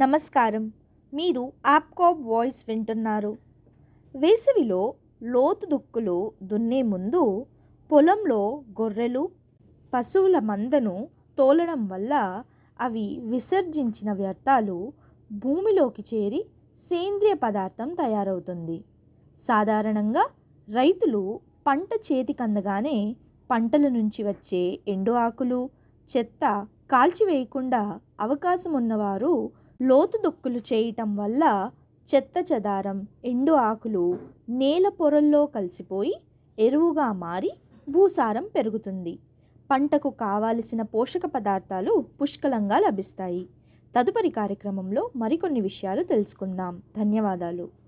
నమస్కారం మీరు యాప్కాప్ వాయిస్ వింటున్నారు వేసవిలో లోతు దుక్కులు దున్నే ముందు పొలంలో గొర్రెలు పశువుల మందను తోలడం వల్ల అవి విసర్జించిన వ్యర్థాలు భూమిలోకి చేరి సేంద్రియ పదార్థం తయారవుతుంది సాధారణంగా రైతులు పంట చేతికి అందగానే పంటల నుంచి వచ్చే ఎండు ఆకులు చెత్త కాల్చివేయకుండా అవకాశం ఉన్నవారు లోతు దుక్కులు చేయటం వల్ల చెత్త చెదారం ఎండు ఆకులు నేల పొరల్లో కలిసిపోయి ఎరువుగా మారి భూసారం పెరుగుతుంది పంటకు కావాల్సిన పోషక పదార్థాలు పుష్కలంగా లభిస్తాయి తదుపరి కార్యక్రమంలో మరికొన్ని విషయాలు తెలుసుకుందాం ధన్యవాదాలు